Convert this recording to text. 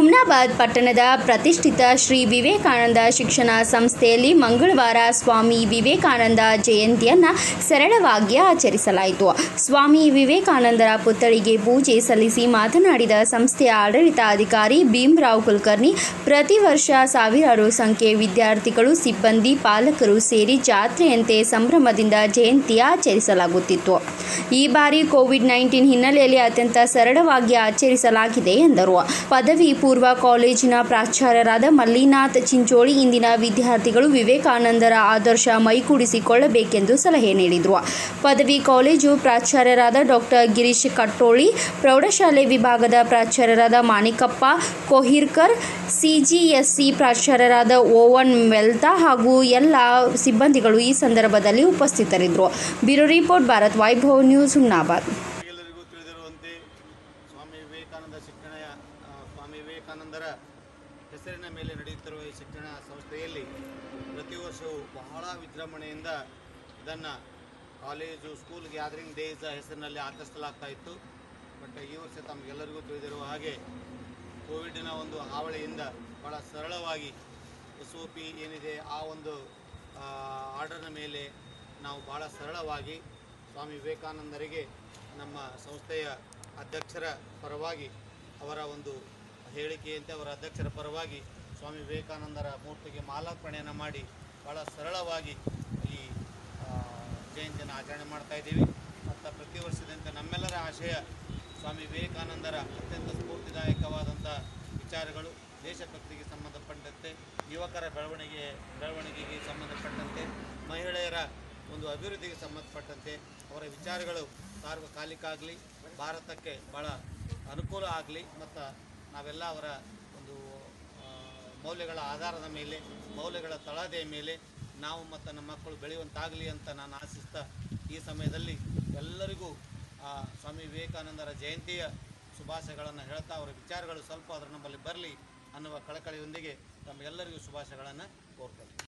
ಹುಮ್ನಾಬಾದ್ ಪಟ್ಟಣದ ಪ್ರತಿಷ್ಠಿತ ಶ್ರೀ ವಿವೇಕಾನಂದ ಶಿಕ್ಷಣ ಸಂಸ್ಥೆಯಲ್ಲಿ ಮಂಗಳವಾರ ಸ್ವಾಮಿ ವಿವೇಕಾನಂದ ಜಯಂತಿಯನ್ನು ಸರಳವಾಗಿ ಆಚರಿಸಲಾಯಿತು ಸ್ವಾಮಿ ವಿವೇಕಾನಂದರ ಪುತ್ಥಳಿಗೆ ಪೂಜೆ ಸಲ್ಲಿಸಿ ಮಾತನಾಡಿದ ಸಂಸ್ಥೆಯ ಆಡಳಿತಾಧಿಕಾರಿ ಭೀಮರಾವ್ ಕುಲಕರ್ಣಿ ಪ್ರತಿ ವರ್ಷ ಸಾವಿರಾರು ಸಂಖ್ಯೆ ವಿದ್ಯಾರ್ಥಿಗಳು ಸಿಬ್ಬಂದಿ ಪಾಲಕರು ಸೇರಿ ಜಾತ್ರೆಯಂತೆ ಸಂಭ್ರಮದಿಂದ ಜಯಂತಿ ಆಚರಿಸಲಾಗುತ್ತಿತ್ತು ಈ ಬಾರಿ ಕೋವಿಡ್ ನೈನ್ಟೀನ್ ಹಿನ್ನೆಲೆಯಲ್ಲಿ ಅತ್ಯಂತ ಸರಳವಾಗಿ ಆಚರಿಸಲಾಗಿದೆ ಎಂದರು ಪದವಿ ಪೂರ್ವ ಕಾಲೇಜಿನ ಪ್ರಾಚಾರ್ಯರಾದ ಮಲ್ಲಿನಾಥ್ ಚಿಂಚೋಳಿ ಇಂದಿನ ವಿದ್ಯಾರ್ಥಿಗಳು ವಿವೇಕಾನಂದರ ಆದರ್ಶ ಮೈಗೂಡಿಸಿಕೊಳ್ಳಬೇಕೆಂದು ಸಲಹೆ ನೀಡಿದರು ಪದವಿ ಕಾಲೇಜು ಪ್ರಾಚಾರ್ಯರಾದ ಡಾಕ್ಟರ್ ಗಿರೀಶ್ ಕಟ್ಟೋಳಿ ಪ್ರೌಢಶಾಲೆ ವಿಭಾಗದ ಪ್ರಾಚಾರ್ಯರಾದ ಮಾಣಿಕಪ್ಪ ಕೊಹಿರ್ಕರ್ ಸಿಜಿಎಸ್ಸಿ ಪ್ರಾಚಾರ್ಯರಾದ ಓವನ್ ಮೆಲ್ತಾ ಹಾಗೂ ಎಲ್ಲ ಸಿಬ್ಬಂದಿಗಳು ಈ ಸಂದರ್ಭದಲ್ಲಿ ಉಪಸ್ಥಿತರಿದ್ದರು bureau report Bharat Vaibhav news Humnabad ಎಲ್ಲರಿಗೂ ತಿಳಿದಿರುವಂತೆ ಸ್ವಾಮಿ ವಿವೇಕಾನಂದ ಶಿಕ್ಷಣ ಆ, ಸ್ವಾಮಿ ವಿವೇಕಾನಂದರ ಹೆಸರಿನ ಮೇಲೆ ನಡೆಯುತ್ತಿರುವ ಈ ಶಿಕ್ಷಣ ಸಂಸ್ಥೆಯಲ್ಲಿ ಪ್ರತಿ ವರ್ಷವೂ ಬಹಳ ವಿಜೃಂಭಣೆಯಿಂದ ಇದನ್ನು ಕಾಲೇಜು ಸ್ಕೂಲ್ ಗ್ಯಾದರಿಂಗ್ ಡೇಸ್ ಹೆಸರಿನಲ್ಲಿ ಆಚರಿಸಲಾಗ್ತಾ ಇತ್ತು ಬಟ್ ಈ ವರ್ಷ ತಮಗೆಲ್ಲರಿಗೂ ತಿಳಿದಿರುವ ಹಾಗೆ ಕೋವಿಡಿನ ಒಂದು ಹಾವಳಿಯಿಂದ ಬಹಳ ಸರಳವಾಗಿ ಎಸ್ ಒ ಪಿ ಏನಿದೆ ಆ ಒಂದು ಆರ್ಡರ್ನ ಮೇಲೆ ನಾವು ಭಾಳ ಸರಳವಾಗಿ ಸ್ವಾಮಿ ವಿವೇಕಾನಂದರಿಗೆ ನಮ್ಮ ಸಂಸ್ಥೆಯ ಅಧ್ಯಕ್ಷರ ಪರವಾಗಿ ಅವರ ಒಂದು ಹೇಳಿಕೆಯಂತೆ ಅವರ ಅಧ್ಯಕ್ಷರ ಪರವಾಗಿ ಸ್ವಾಮಿ ವಿವೇಕಾನಂದರ ಮೂರ್ತಿಗೆ ಮಾಲಾರ್ಪಣೆಯನ್ನು ಮಾಡಿ ಭಾಳ ಸರಳವಾಗಿ ಈ ಆ, ಜಯಂತಿಯನ್ನು ಆಚರಣೆ ಮಾಡ್ತಾ ಇದ್ದೀವಿ ಮತ್ತು ಪ್ರತಿ ವರ್ಷದಂತೆ ನಮ್ಮೆಲ್ಲರ ಆಶಯ ಸ್ವಾಮಿ ವಿವೇಕಾನಂದರ ಅತ್ಯಂತ ಸ್ಫೂರ್ತಿದಾಯಕವಾದಂಥ ವಿಚಾರಗಳು ದೇಶಭಕ್ತಿಗೆ ಸಂಬಂಧಪಟ್ಟಂತೆ ಯುವಕರ ಬೆಳವಣಿಗೆ ಬೆಳವಣಿಗೆಗೆ ಸಂಬಂಧಪಟ್ಟಂತೆ ಮಹಿಳೆಯರ ಒಂದು ಅಭಿವೃದ್ಧಿಗೆ ಸಂಬಂಧಪಟ್ಟಂತೆ ಅವರ ವಿಚಾರಗಳು ಸಾರ್ವಕಾಲಿಕ ಆಗಲಿ ಭಾರತಕ್ಕೆ ಭಾಳ ಅನುಕೂಲ ಆಗಲಿ ಮತ್ತು ನಾವೆಲ್ಲ ಅವರ ಒಂದು ಆ, ಮೌಲ್ಯಗಳ ಆಧಾರದ ಮೇಲೆ ಮೌಲ್ಯಗಳ ತಳಹದಿಯ ಮೇಲೆ ನಾವು ಮತ್ತು ನಮ್ಮ ಮಕ್ಕಳು ಬೆಳೆಯುವಂತಾಗಲಿ ಅಂತ ನಾನು ಆಶಿಸ್ತಾ ಈ ಸಮಯದಲ್ಲಿ ಎಲ್ಲರಿಗೂ ಆ, ಸ್ವಾಮಿ ವಿವೇಕಾನಂದರ ಜಯಂತಿಯ ಶುಭಾಶಯಗಳನ್ನು ಹೇಳ್ತಾ ಅವರ ವಿಚಾರಗಳು ಸ್ವಲ್ಪ ಅದರ ನಮ್ಮಲ್ಲಿ ಬರಲಿ ಅನ್ನುವ ಕಳಕಳಿಯೊಂದಿಗೆ ತಮ್ಮೆಲ್ಲರಿಗೂ ಶುಭಾಶಯಗಳನ್ನು ಕೋರ್ತೇನೆ